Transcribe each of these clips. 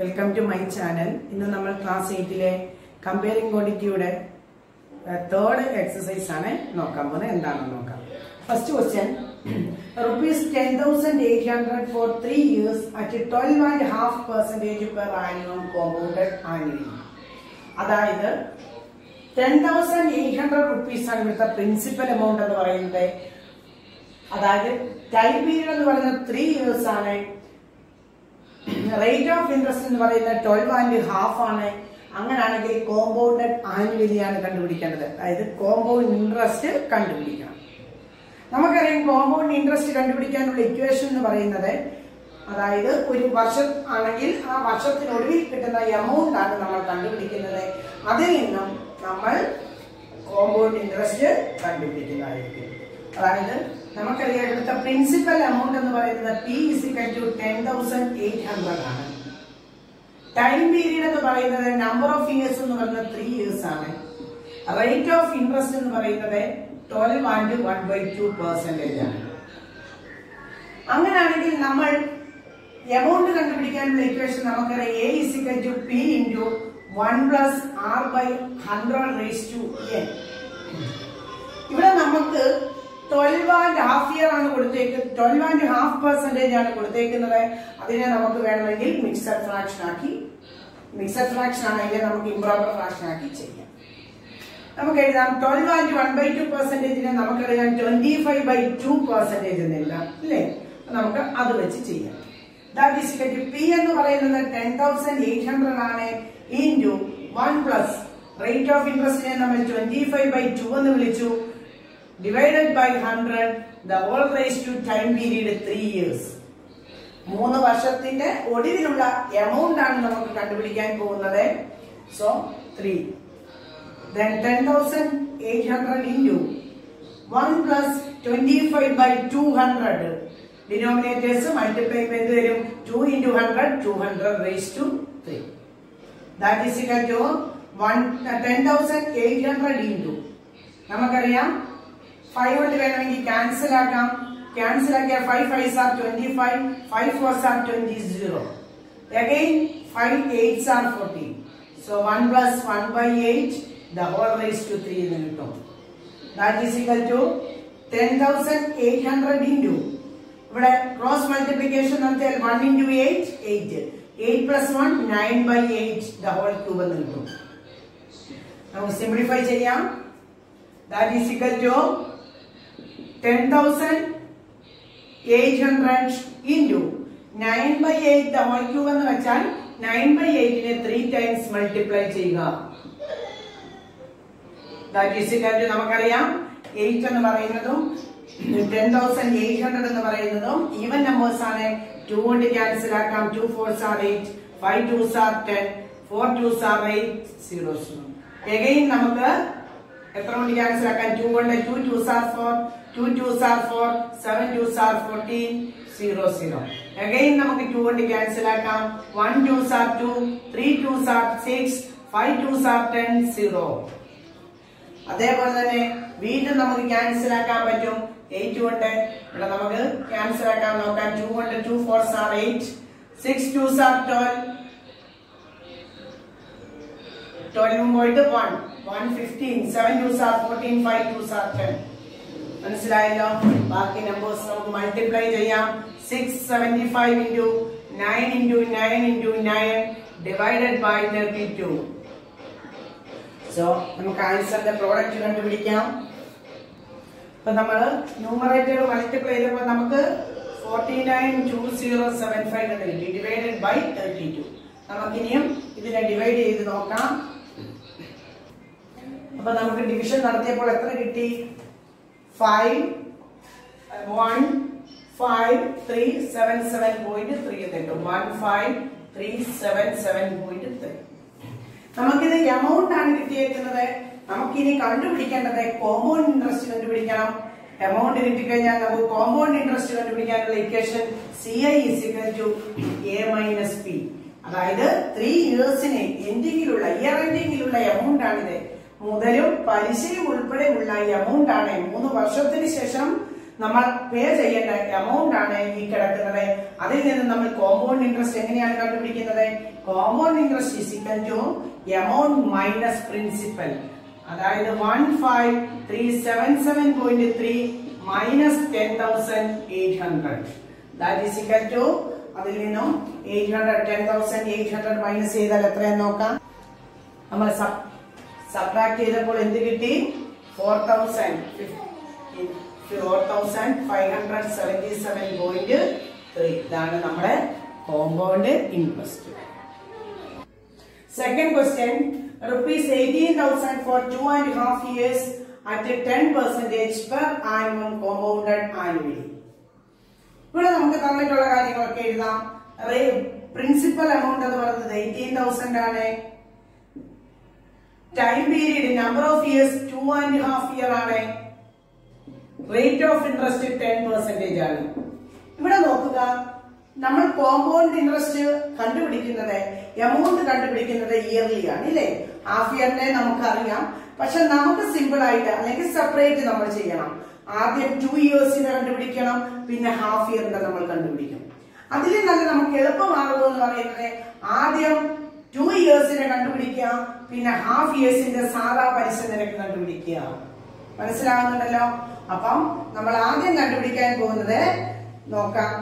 welcome to my channel ഇന്ന് നമ്മൾ class എയ്റ്റിലെ കമ്പയറിംഗ് ക്വാണ്ടിറ്റിയുടെ തേർഡ് എക്സസൈസ് ആണ് നോക്കാൻ പോകുന്നത് എന്താണെന്ന് നോക്കാം first question rupees ten thousand eight hundred for three years at twelve and half percentage per annum compounded annually അതായത് ten thousand eight hundred rupees ആണ് ഇവിടുത്തെ പ്രിൻസിപ്പൽ എമൗണ്ട് എന്ന് പറയുന്നത് അതായത് ടൈം പീരീഡ് എന്ന് പറയുന്നത് ത്രീ ഇയേഴ്സ് ആണ് റേറ്റ് ഓഫ് ഇൻട്രസ്റ്റ് എന്ന് പറയുന്നത് ട്വൽവ് ആൻഡ് ഹാഫ് ആണ് അങ്ങനെയാണെങ്കിൽ കോമ്പൗണ്ടഡ് ആനുവലി ആണ് കണ്ടുപിടിക്കേണ്ടത് അതായത് കോമ്പൗണ്ട് ഇൻട്രസ്റ്റ് കണ്ടുപിടിക്കണം നമുക്കറിയാം കോമ്പൗണ്ട് ഇൻട്രസ്റ്റ് കണ്ടുപിടിക്കാനുള്ള ഇക്വേഷൻ എന്ന് പറയുന്നത് അതായത് ഒരു വർഷം ആണെങ്കിൽ ആ വർഷത്തിനൊടുവിൽ കിട്ടുന്ന എമൗണ്ട് ആണ് നമ്മൾ കണ്ടുപിടിക്കുന്നത് അതിൽ നിന്നും നമ്മൾ കോമ്പൗണ്ട് ഇൻട്രസ്റ്റ് കണ്ടുപിടിക്കുന്നതായിരിക്കും അതായത് നമുക്കറിയാം ഇവിടുത്തെ പ്രിൻസിപ്പൽ എമൗണ്ട് എന്ന് പറയുന്നത് P is equal to ten thousand eight hundred ആണ് ടൈം പീരീഡ് എന്ന് പറയുന്നത് നമ്പർ ഓഫ് ഇയേഴ്സ് എന്ന് പറയുന്നത് ത്രീ ഇയേഴ്സ് ആണ് റേറ്റ് ഓഫ് ഇൻട്രസ്റ്റ് എന്ന് പറയുന്നത് twelve and one by two percentage ആണ് അങ്ങനെയാണെങ്കിൽ നമ്മൾ എമൗണ്ട് കണ്ടുപിടിക്കാനുള്ള ഇക്വേഷൻ നമുക്കറിയാം A is equal to P into one plus R by hundred raise to N ഇവിടെ നമുക്ക് ട്വൽവ് ആൻഡ് ഹാഫ് ഇയർ ആണ് കൊടുത്തേക്കുന്നത് ട്വൽവ് ആൻഡ് ഹാഫ് പെർസെന്റേജ് ആണ് കൊടുത്തേക്കുന്നത് അതിനെ നമുക്ക് വേണമെങ്കിൽ മിക്സഡ് ഫ്രാക്ഷൻ ആക്കി മിക്സഡ് ഫ്രാക്ഷൻ ആണെങ്കിൽ നമുക്ക് ഇംപ്രോപ്പർ ഫ്രാക്ഷൻ ആക്കി ചെയ്യാം നമുക്ക് എഴുതാം twelve and one by two പെർസെന്റേജിനെ നമുക്ക് എഴുതാം twenty five by two percentage എന്ന് എഴുതാം അല്ലേ അപ്പൊ നമുക്ക് അത് വെച്ച് ചെയ്യാം ദാറ്റ് ഈസ് പി എന്ന് പറയുന്നത് ടെൻ തൗസൻഡ് എയ്റ്റ് ഹൺഡ്രഡ് ആണ് into one plus rate of ഇൻട്രസ്റ്റിനെ നമ്മൾ ട്വന്റി ഫൈവ് ബൈ ടു എന്ന് വിളിച്ചു divided by hundred the whole raise to time period three years മൂന്ന് വർഷത്തിന്റെ ഒടുവിലുള്ള എമൗണ്ട് ആണ് നമുക്ക് കണ്ടുപിടിക്കാൻ പോകുന്നത് so three then 10,800 into 1 plus 25 by 200 denominators multiply by എന്ത് വരും 2 into 100 200 raised to 3 that is equal to 1 10,800 into നമുക്കറിയാം 5 കൊണ്ട് വേണമെങ്കിൽ ക്യാൻസൽ ആക്കാം ക്യാൻസൽ ആക്കിയ 5 5s are 25 5 4s are 20 again 5 8s are 40 so 1 plus 1 by 8 the whole raised to 3 എന്ന് കിട്ടും that is equal to 10,800 into ഇവിടെ ക്രോസ് മൾട്ടിപ്ലിക്കേഷൻ നടത്തിയാൽ 1 into 8 8 8 plus 1 9 by 8 the whole cube എന്ന് കിട്ടും നമുക്ക് സിംപ്ലിഫൈ ചെയ്യാം that is equal to 10,800 into 9 by 8 the whole cube എന്ന് വെച്ചാൽ 9 by 8 നെ 3 times multiply ചെയ്യുക ദാറ്റ് ഈസ് ഇക്വൽ ടു നമുക്കറിയാം എയ്റ്റ് എന്ന് പറയുന്നതും ടെൻ തൗസൻഡ് എയ്റ്റ് ഹൺഡ്രഡ് എന്ന് പറയുന്നതും ഈവൻ നമ്പേഴ്സ് ആണ് ടു കൊണ്ട് ക്യാൻസൽ ആക്കാം two fours are eight five twos are ten four twos are eight zeros again നമുക്ക് എത്ര കൊണ്ട് ക്യാൻസൽ ആക്കാം ടു കൊണ്ട് two twos are four two twos are four seven twos are fourteen zero zero again നമുക്ക് two കൊണ്ട് cancel ആക്കാം one twos are to three twos are six five twos are ten zero അതേപോലെ തന്നെ വീണ്ടും നമുക്ക് cancel ആക്കാൻ പറ്റും eight കൊണ്ട് ഇവിടെ നമുക്ക് ക്യാൻസൽ ആക്കാൻ നോക്കാം ടു കൊണ്ട് two four sir eight six two sir twelve ട്വൽവും പോയിട്ട് one one fifteen seven two sir fourteen five two sir ten മനസ്സിലായല്ലോ ബാക്കി നമ്പേഴ്സ് നമുക്ക് മൾട്ടിപ്ലൈ ചെയ്യാം six seventy five into nine into nine into nine divided by thirty two so നമുക്ക് ആൻസറിന്റെ product കണ്ടുപിടിക്കാം അപ്പൊ നമ്മൾ ന്യൂമറേറ്റർ മൾട്ടിപ്ലൈ ചെയ്തപ്പോൾ നമുക്ക് forty nine two zero seven five എന്ന് കിട്ടി ഡിവൈഡഡ് ബൈ തേർട്ടി ടു നമുക്കിനിയും ഇതിനെ ഡിവൈഡ് ചെയ്ത് നോക്കാം അപ്പൊ നമുക്ക് ഡിവിഷൻ നടത്തിയപ്പോൾ എത്ര കിട്ടി five one five three seven seven point three എന്ന് കിട്ടും one five three seven seven point three നമുക്കിത് എമൗണ്ട് ആണ് കിട്ടിയേക്കുന്നത് നമുക്കിനി കണ്ടുപിടിക്കേണ്ടത് കോമ്പൗണ്ട് ഇൻട്രസ്റ്റ് കണ്ടുപിടിക്കണം എമൗണ്ട് കിട്ടിക്കഴിഞ്ഞാൽ നമുക്ക് കോമ്പൗണ്ട് ഇൻട്രസ്റ്റ് കണ്ടുപിടിക്കാനുള്ള equation C I is equal to A minus P അതായത് ത്രീ ഇയേഴ്സിന് എൻഡിങ്ങിലുള്ള ഇയർ എൻഡിങ്ങിലുള്ള എമൗണ്ട് ആണിത് മുതലും പലിശയും ഉൾപ്പെടെ ഉള്ള എമൗണ്ട് ആണ് മൂന്ന് വർഷത്തിന് ശേഷം നമ്മൾ പേ ചെയ്യേണ്ട എമൗണ്ട് ആണ് ഈ കിടക്കുന്നത് അതിൽ നിന്ന് നമ്മൾ കോമ്പൗണ്ട് ഇൻട്രസ്റ്റ് എങ്ങനെയാണ് കണ്ടുപിടിക്കുന്നത് compound interest is equal to amount minus principal അതായത് one five three seven seven point three minus ten thousand eight hundred that is equal to അതിൽ നിന്നും eight hundred ten thousand eight hundred minus ചെയ്താൽ എത്രയെന്ന് നോക്കാം നമ്മൾ subtract ചെയ്തപ്പോൾ എന്ത് കിട്ടി four thousand four thousand five hundred seventy seven point three ഇതാണ് നമ്മുടെ compound interest second question rupees eighteen thousand for two and half years at ten percentage per annual compounded annually ഇവിടെ നമുക്ക് തന്നിട്ടുള്ള കാര്യങ്ങളൊക്കെ എഴുതാം പ്രിൻസിപ്പൽ എമൗണ്ട് എന്ന് പറയുന്നത് eighteen thousand ആണ് time period number of years two and half year ആണ് rate of interest ten percentage ആണ് ഇവിടെ നോക്കുക നമ്മൾ കോമ്പൗണ്ട് ഇൻട്രസ്റ്റ് കണ്ടുപിടിക്കുന്നത് എമൗണ്ട് കണ്ടുപിടിക്കുന്നത് ഇയർലി ആണ് ഇല്ലേ ഹാഫ് ഇയറിനെ നമുക്കറിയാം പക്ഷെ നമുക്ക് സിമ്പിൾ ആയിട്ട് അല്ലെങ്കിൽ സെപ്പറേറ്റ് നമ്മൾ ചെയ്യണം ആദ്യം ടു ഇയേഴ്സിന്റെ കണ്ടുപിടിക്കണം പിന്നെ ഹാഫ് ഇയറിന്റെ നമ്മൾ കണ്ടുപിടിക്കും അതിൽ നല്ല നമുക്ക് എളുപ്പമാർഗം എന്ന് പറയുന്നത് ആദ്യം ടു ഇയേഴ്സിനെ കണ്ടുപിടിക്കുക പിന്നെ ഹാഫ് ഇയേഴ്സിന്റെ സാധാ പലിശ നിരക്ക് കണ്ടുപിടിക്കുക മനസ്സിലാകുന്നുണ്ടല്ലോ അപ്പം നമ്മൾ ആദ്യം കണ്ടുപിടിക്കാൻ പോകുന്നത് നോക്കാം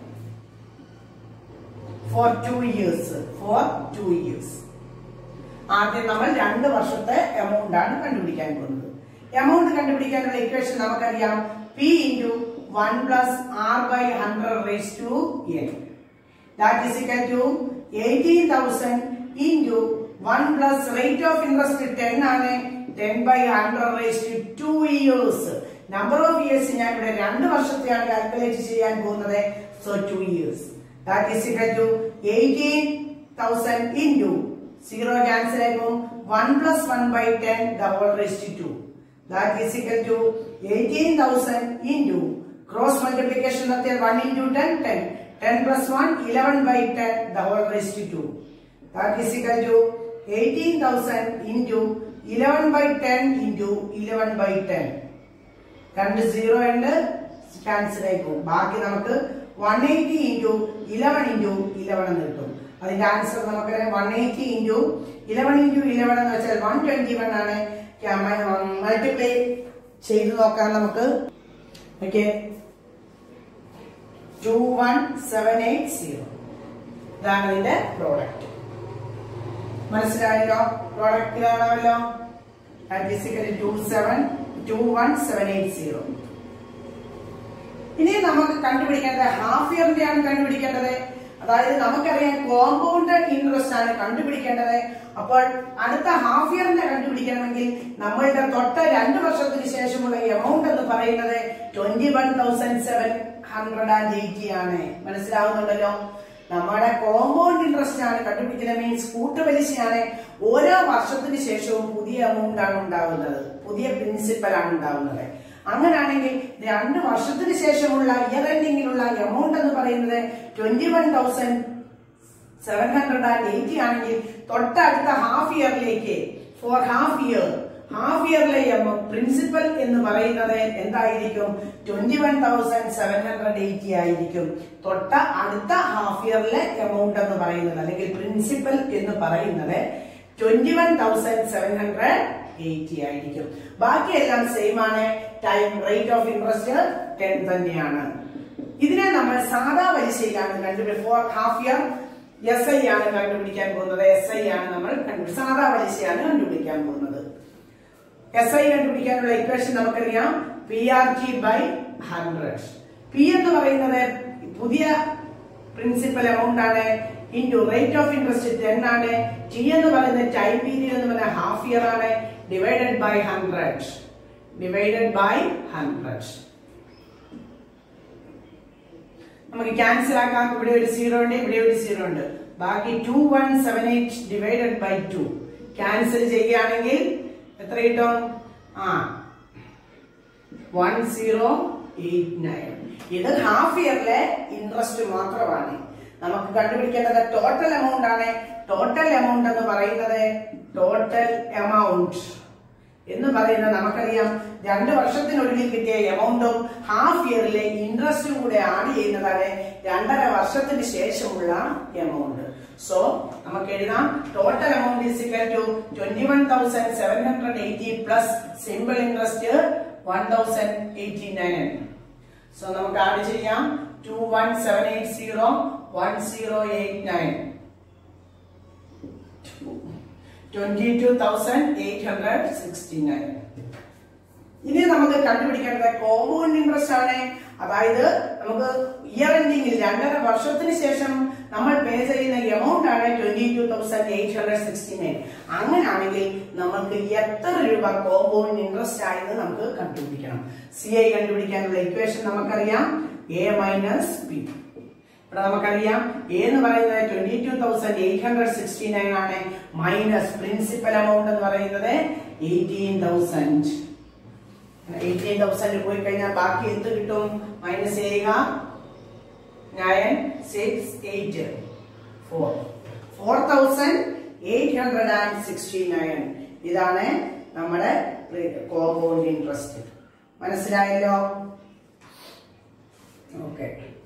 for two years for two years ആദ്യം നമ്മൾ രണ്ട് വർഷത്തെ എമൗണ്ട് ആണ് കണ്ടുപിടിക്കാൻ പോകുന്നത് എമൗണ്ട് കണ്ടുപിടിക്കാനുള്ള ഇക്വേഷൻ നമുക്കറിയാം P into one plus R by hundred raise to N that is equal to eighteen thousand into one plus rate of interest ten ആണ് ten by hundred raise to two years number of years ഞാൻ ഇവിടെ രണ്ട് വർഷത്തെയാണ് calculate ചെയ്യാൻ പോകുന്നത് so two years that is equal to eighteen thousand into zero cancel ആയിപ്പോൾ one plus one by ten the whole raise to two that is equal to eighteen thousand into cross multiplication നടത്തിയാൽ one into ten ten ten plus one eleven by ten the whole raise to two that is equal to eighteen thousand into eleven by ten into eleven by ten രണ്ട് zero ഉണ്ട് cancel ആയി പോകും ബാക്കി നമുക്ക് one eighty into eleven into eleven എന്ന് കിട്ടും അതിന്റെ answer നമുക്ക് one eighty into eleven into eleven എന്ന് വെച്ചാൽ വൺ ട്വന്റി വൺ ആണ് മൾട്ടിപ്ലൈ ചെയ്ത് നോക്കാം നമുക്ക് okay two one seven eight zero ഇതാണ് ഇതിന്റെ പ്രോഡക്റ്റ് മനസ്സിലായല്ലോ പ്രോഡക്റ്റ് കാണാമല്ലോ physically two seven two one seven eight zero ഇനി നമുക്ക് കണ്ടുപിടിക്കേണ്ടത് ഹാഫ് ഇയറിന്റെ ആണ് കണ്ടുപിടിക്കേണ്ടത് അതായത് നമുക്കറിയാം കോമ്പൗണ്ട് ഇൻട്രസ്റ്റ് ആണ് കണ്ടുപിടിക്കേണ്ടത് അപ്പോൾ അടുത്ത ഹാഫ് ഇയറിന്റെ കണ്ടുപിടിക്കണമെങ്കിൽ നമ്മളുടെ തൊട്ട രണ്ട് വർഷത്തിന് ശേഷമുള്ള എമൗണ്ട് എന്ന് പറയുന്നത് twenty one thousand seven hundred and eighty ആണ് മനസ്സിലാവുന്നുണ്ടല്ലോ നമ്മുടെ കോമ്പൗണ്ട് ഇൻട്രസ്റ്റ് ആണ് കണ്ടുപിടിക്കുന്നത് മീൻസ് കൂട്ടുപലിശയാണ് ഓരോ വർഷത്തിന് ശേഷവും പുതിയ എമൗണ്ട് ആണ് ഉണ്ടാകുന്നത് പുതിയ പ്രിൻസിപ്പൽ ആണ് ഉണ്ടാകുന്നത് അങ്ങനെയാണെങ്കിൽ രണ്ട് വർഷത്തിന് ശേഷമുള്ള ഇയർ എൻഡിങ്ങിലുള്ള എമൗണ്ട് എന്ന് പറയുന്നത് twenty one thousand seven hundred and eighty ആണെങ്കിൽ തൊട്ടടുത്ത ഹാഫ് ഇയറിലേക്ക് ഫോർ ഹാഫ് ഇയർ ഹാഫ് ഇയറിലെ പ്രിൻസിപ്പൽ എന്ന് പറയുന്നത് എന്തായിരിക്കും twenty one thousand seven hundred eighty ആയിരിക്കും തൊട്ട അടുത്ത ഹാഫ് ഇയറിലെ എമൗണ്ട് എന്ന് പറയുന്നത് അല്ലെങ്കിൽ പ്രിൻസിപ്പൽ എന്ന് പറയുന്നത് twenty one thousand seven hundred eighty ആയിരിക്കും ബാക്കിയെല്ലാം സെയിം ആണ് time rate of interest ten തന്നെയാണ് ഇതിനെ നമ്മൾ സാധാ പലിശയിലാണ് കണ്ടുപിടി for half year S I ആണ് കണ്ടുപിടിക്കാൻ പോകുന്നത് എസ് ഐ ആണ് നമ്മൾ കണ്ടുപിടി സാധാ പലിശയാണ് കണ്ടുപിടിക്കാൻ പോകുന്നത് എസ് ഐ കണ്ടുപിടിക്കാനുള്ള ഇക്വേഷൻ നമുക്കറിയാം P R T by hundred P എന്ന് പറയുന്നത് പുതിയ പ്രിൻസിപ്പൽ എമൗണ്ട് ആണ് into rate of interest ten ആണ് ടി എന്ന് പറയുന്നത് ടൈം പീരീഡ് എന്ന് പറയുന്നത് ഹാഫ് ഇയർ ആണ് divided by hundred divided by hundred നമുക്ക് ക്യാൻസൽ ആക്കാം ഇവിടെ ഒരു സീറോ ഉണ്ട് ഇവിടെ ഒരു സീറോ ഉണ്ട് ബാക്കി two one seven eight divided by two cancel ചെയ്യുകയാണെങ്കിൽ എത്ര കിട്ടും ആ വൺ സീറോ എയ്റ്റ് നയൻ ഇത് ഹാഫ് ഇയറിലെ ഇൻട്രസ്റ്റ് മാത്രമാണ് നമുക്ക് കണ്ടുപിടിക്കേണ്ടത് ടോട്ടൽ എമൗണ്ട് ആണ് ടോട്ടൽ എമൗണ്ട് എന്ന് പറയുന്നത് ടോട്ടൽ എമൗണ്ട് എന്ന് പറയുന്നത് നമുക്കറിയാം രണ്ട് വർഷത്തിനൊടുവിൽ കിട്ടിയ എമൗണ്ടും ഹാഫ് ഇയറിലെ ഇൻട്രസ്റ്റും കൂടെ ആഡ് ചെയ്യുന്നതാണ് രണ്ടര വർഷത്തിന് ശേഷമുള്ള എമൗണ്ട് സോ നമുക്ക് എഴുതാം total amount is equal to twenty one thousand seven hundred eighty plus simple interest one thousand eighty nine so നമുക്ക് ആഡ് ചെയ്യാം two one seven eight zero one zero eight nine twenty two thousand eight hundred sixty nine ഇനി നമുക്ക് കണ്ടുപിടിക്കേണ്ടത് compound interest ആണ് അതായത് നമുക്ക് year എൻഡിങ്ങിൽ രണ്ടര വർഷത്തിന് ശേഷം നമ്മൾ പേ ചെയ്യുന്ന എമൗണ്ട് ആണ് twenty two thousand eight hundred sixty nine അങ്ങനെയാണെങ്കിൽ നമുക്ക് എത്ര രൂപ കോമ്പൗണ്ട് ഇൻട്രസ്റ്റ് ആയെന്ന് നമുക്ക് കണ്ടുപിടിക്കണം സി ഐ കണ്ടുപിടിക്കാനുള്ള ഇക്വേഷൻ നമുക്കറിയാം എ മൈനസ് ബി ഇവിടെ നമുക്കറിയാം എ എന്ന് പറയുന്നത് twenty two thousand eight hundred sixty nine ആണ് മൈനസ് പ്രിൻസിപ്പൽ എമൗണ്ട് എന്ന് പറയുന്നത് എയ്റ്റീൻ തൗസൻഡ് എയ്റ്റീൻ തൗസൻഡ് പോയി കഴിഞ്ഞാൽ ബാക്കി എന്ത് കിട്ടും മൈനസ് ചെയ്യുക nine six eight four four thousand eight hundred and sixty nine ഇതാണ് നമ്മുടെ കോമ്പൗണ്ട് ഇൻട്രസ്റ്റ് മനസ്സിലായല്ലോ ഓക്കെ